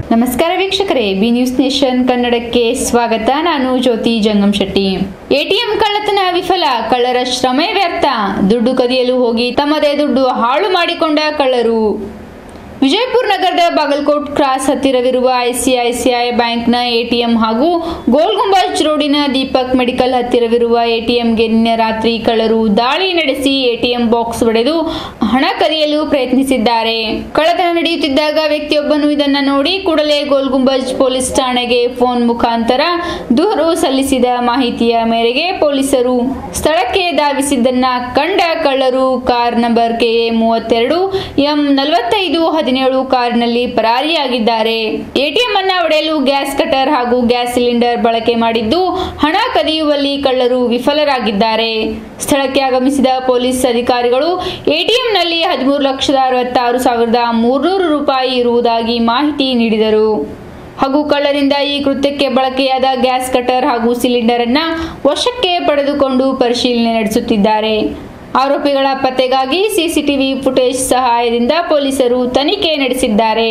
ನಮಸ್ಕಾರ ವೀಕ್ಷಕರೇ B news nation ಕನ್ನಡಕ್ಕೆ ಸ್ವಾಗತ ನಾನು ಜ್ಯೋತಿ ಜಂಗಮ್ ಶೆಟ್ಟಿ ಎಟಿಎಂ ಕಳ್ಳತನ ವಿಫಲ ಕಳ್ಳರ ಶ್ರಮೆ ವ್ಯರ್ಥ ದುಡ್ಡು ಕದಿಯಲು ಹೋಗಿ ತಮ್ಮದೇ ದುಡ್ಡು ಹಾಳು ಮಾಡಿಕೊಂಡ ಕಳ್ಳರು ವಿಜಯಪುರ ನಗರದ ಬಾಗಲಕೋಟ್ ಕ್ರಾಸ್ ಹತ್ತಿರವಿರುವ ಐಸಿಐಸಿಐ ಬ್ಯಾಂಕ್ನ ಎಟಿಎಂ ಹಾಗೂ ಗೋಲ್ ಗುಂಬಾಜ್ ರೋಡಿನ ದೀಪಕ್ ಮೆಡಿಕಲ್ ಹತ್ತಿರವಿರುವ ಎಟಿಎಂಗೆ ನಿನ್ನೆ ರಾತ್ರಿ ಕಳ್ಳರು ದಾಳಿ ನಡೆಸಿ ಎಟಿಎಂ ಬಾಕ್ಸ್ ಒಡೆದು ಹಣ ಕದಿಯಲು ಪ್ರಯತ್ನಿಸಿದ್ದಾರೆ ಕಳ್ಳತನ ನಡೆಯುತ್ತಿದ್ದಾಗ ವ್ಯಕ್ತಿಯೊಬ್ಬನು ಇದನ್ನ ನೋಡಿ ಕೂಡಲೇ ಗೋಲ್ ಗುಂಬಜ್ ಪೊಲೀಸ್ ಠಾಣೆಗೆ ಫೋನ್ ಮುಖಾಂತರ ದೂರು ಸಲ್ಲಿಸಿದ ಮಾಹಿತಿಯ ಮೇರೆಗೆ ಪೊಲೀಸರು ಸ್ಥಳಕ್ಕೆ ಧಾವಿಸಿದ್ದನ್ನ ಕಂಡ ಕಳ್ಳರು ಕಾರ್ ನಂಬರ್ ಕೆಎ ಮೂವತ್ತೆರಡು ಎಂ ನಲವತ್ತೈದು ಹದಿನೇಳು ಕಾರಿನಲ್ಲಿ ಪರಾರಿಯಾಗಿದ್ದಾರೆ ಎಟಿಎಂ ಅನ್ನ ಒಡೆಯಲು ಗ್ಯಾಸ್ ಕಟರ್ ಹಾಗೂ ಗ್ಯಾಸ್ ಸಿಲಿಂಡರ್ ಬಳಕೆ ಮಾಡಿದ್ದು ಹಣ ಕದಿಯುವಲ್ಲಿ ಕಳ್ಳರು ವಿಫಲರಾಗಿದ್ದಾರೆ ಸ್ಥಳಕ್ಕೆ ಆಗಮಿಸಿದ ಪೊಲೀಸ್ ಅಧಿಕಾರಿಗಳು ಎಟಿಎಂನಲ್ಲಿ ಹದಿಮೂರು ಲಕ್ಷದ ಅರವತ್ತಾರು ಸಾವಿರದ ಮೂರ್ನೂರು ರೂಪಾಯಿ ಇರುವುದಾಗಿ ಮಾಹಿತಿ ನೀಡಿದರು ಹಾಗೂ ಕಳ್ಳರಿಂದ ಈ ಕೃತ್ಯಕ್ಕೆ ಬಳಕೆಯಾದ ಗ್ಯಾಸ್ ಕಟರ್ ಹಾಗೂ ಸಿಲಿಂಡರ್ ಅನ್ನ ವಶಕ್ಕೆ ಪಡೆದುಕೊಂಡು ಪರಿಶೀಲನೆ ನಡೆಸುತ್ತಿದ್ದಾರೆ ಆರೋಪಿಗಳ ಪತ್ತೆಗಾಗಿ ಸಿಸಿಟಿವಿ ಫುಟೇಜ್ ಸಹಾಯದಿಂದ ಪೊಲೀಸರು ತನಿಖೆ ನಡೆಸಿದ್ದಾರೆ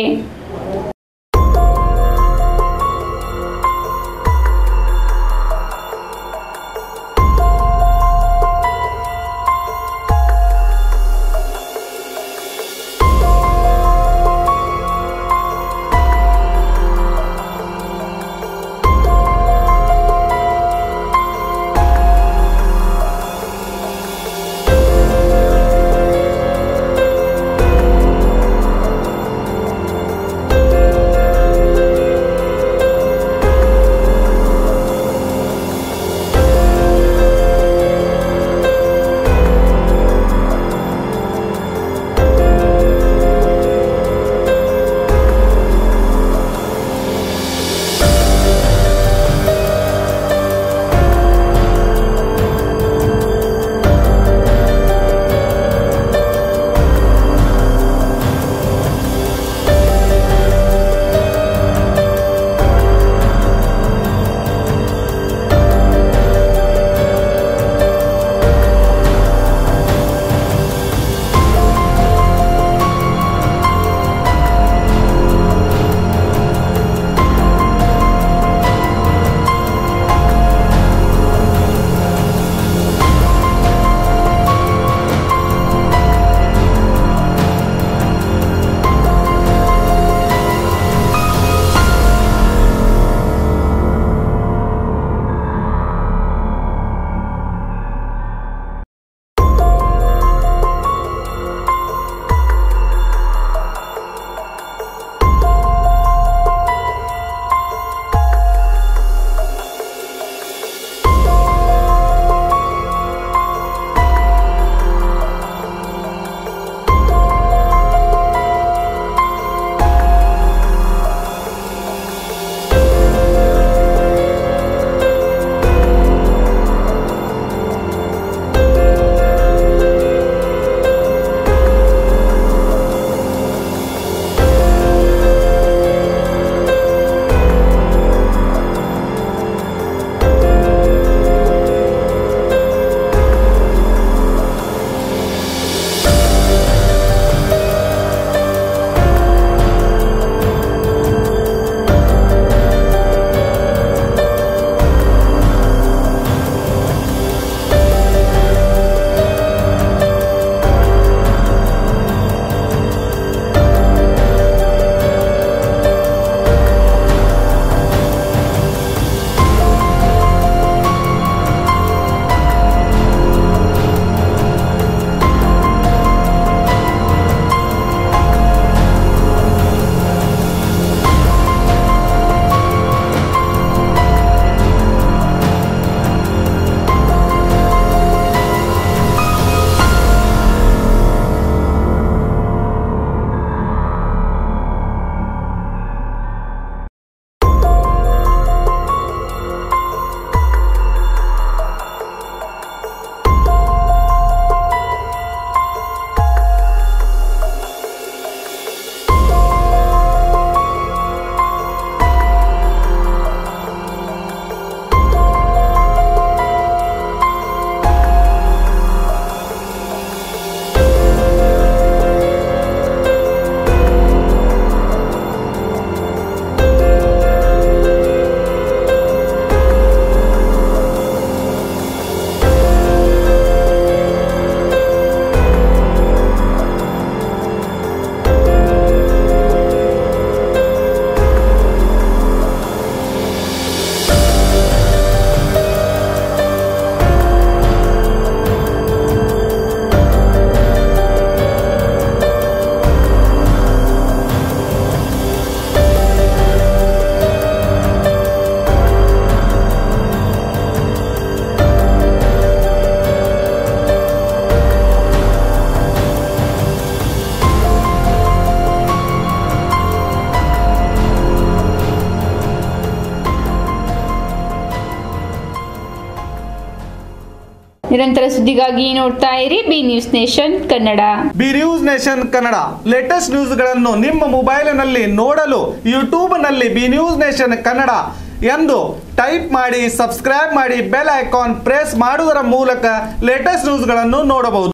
ನಿರಂತರ ಸುದ್ದಿಗಾಗಿ ನೋಡ್ತಾ ಇರಿ B news nation Kannada B news nation Kannada latest ನ್ಯೂಸ್ಗಳನ್ನು ನಿಮ್ಮ ಮೊಬೈಲಿನಲ್ಲಿ ನೋಡಲು ಯೂಟ್ಯೂಬ್ನಲ್ಲಿ ಬಿ ನ್ಯೂಸ್ ನೇಷನ್ ಕನ್ನಡ ಎಂದು ಟೈಪ್ ಮಾಡಿ ಸಬ್ಸ್ಕ್ರೈಬ್ ಮಾಡಿ ಬೆಲ್ ಐಕಾನ್ ಪ್ರೆಸ್ ಮಾಡುವುದರ ಮೂಲಕ ಲೇಟೆಸ್ಟ್ ನ್ಯೂಸ್ಗಳನ್ನು ನೋಡಬಹುದು